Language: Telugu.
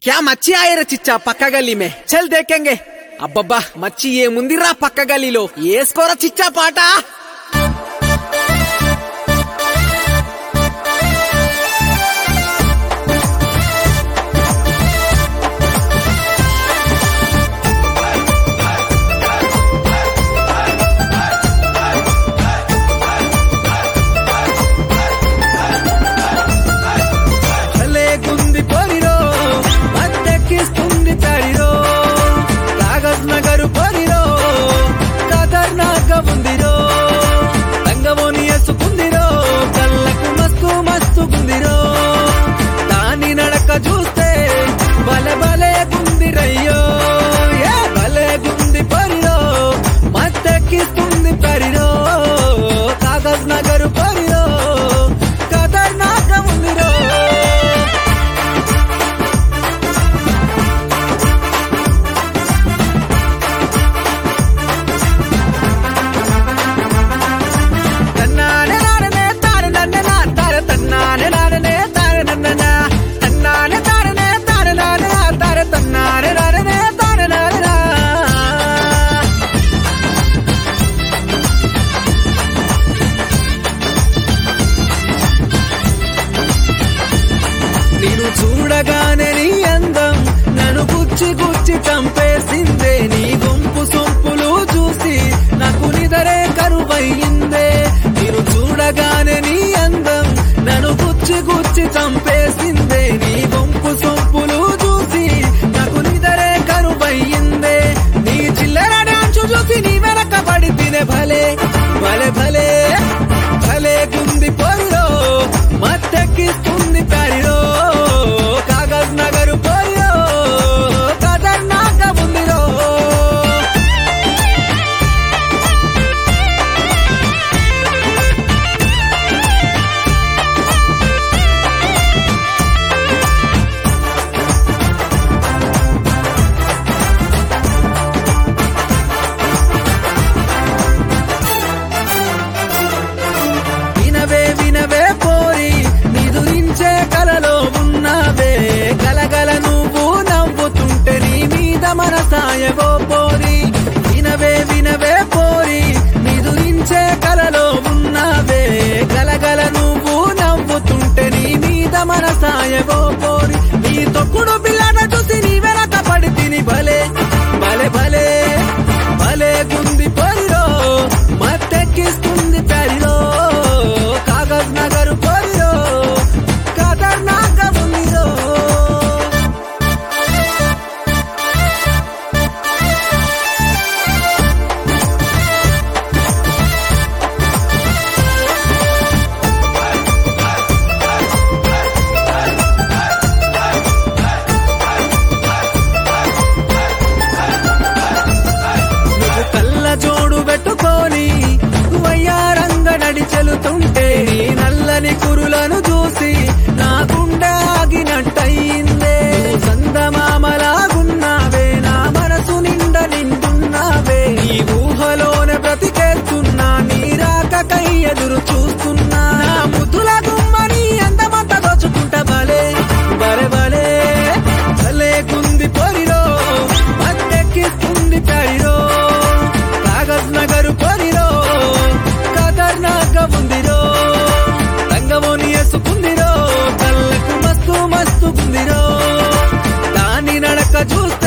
क्या మచ్చి ఆయర చిచ్చా పక్క గల్లీ మే చల్ దేకెంగే అబ్బబ్బా మచ్చి ఏముందిరా పక్క గల్లీలో ఏసుకోరా చిచ్చా పాట భలే గుంది పొరిరో మత్తెక్కిస్తుంది తడిరో కాగజ్ నగరు పొరిరో ఖతర్నాక ఉందిరో రంగమోని ఎసుకుందిరో కళ్ళకు మస్తు మస్తు గుందిరో దాని నడక చూస్తే భలే భలే గుందిరయ్యో ఏ భలే గుంది పరిరో మత్తెక్కిస్తుంది పరిరో కాగజ్ నగరు పరిరో ఖతర్నాక ఉందిరో తన్నానే నాడనే తార నన్నే నా తార తన్నానే నాడనే తార నన్నన తన్నానే తారనే తార నానే నా తార తన్నానే నాడనే తార నానా నేను చూడగానే నీ అందం నన్ను గుచ్చి గుచ్చి చంపేసిందే నీ గుంపు సొంపులు చూసి నాకు నిదరే కరువయ్యిందే నేను చూడగానే నీ అందం నన్ను గుచ్చి గుచ్చి చంపేసిందే నీ గుంపు సొంపులు చూసి నాకు నిదరే కరువయ్యిందే నీ చిల్లర డాన్సు చూసి నీ వెనక పడి తినే భలే భలే భలే భలే గుంది పొరిలో మత్తెక్కిస్తుంది ప్యారిలో కాగజ్ నగరు పొరిలో ఖతర్నాక ఉందిరో వినవే వినవే పోరి నిదురించే కలలో ఉన్నావే గలగల నువ్వు నవ్వుతుంటే నీ మీద మనసాయగో పోరి వినవే వినవే పోరి నిదురించే కలలో ఉన్నావే గలగల నువ్వు నవ్వుతుంటే నీ మీద మనసాయగో పోరి నీ తొక్కుడు పిల్లట చూసి నీ వెనక పడి తిని భలే భలే భలే భలే గుంది పొరిలో మత్తెక్కిస్తుంది పెరిలో కాగజ్ నగరు పొరిలో ఖతర్నాక ఉందిరో నువ్వు కళ్ళ జోడు పెట్టుకొని వయ్యారంగ నడిచెలుతుంటే నీ నల్లని కురులను చూసి నా గుండె ఆగినట్టయిందే నువ్వు సందమామలాగున్నావే నా మనసు నిండ నిండున్నావే నీ ఊహలోనే బ్రతికేస్తున్నా నీ రాకకై ఎదురు చూస్తున్నా నా ముద్దుల గుమ్మని అందమంత దోచుకుంటా భలే భలే భలే భలే గుంది పొరిలో మత్తెక్కిస్తుంది పెరిలో కాగజ్ నగరు పొరిలో ఖతర్నాక ఉందిరో రంగమోని ఎసుకుందిరో కళ్ళకు మస్తు మస్తు గుందిరో దాని నడక చూస్తే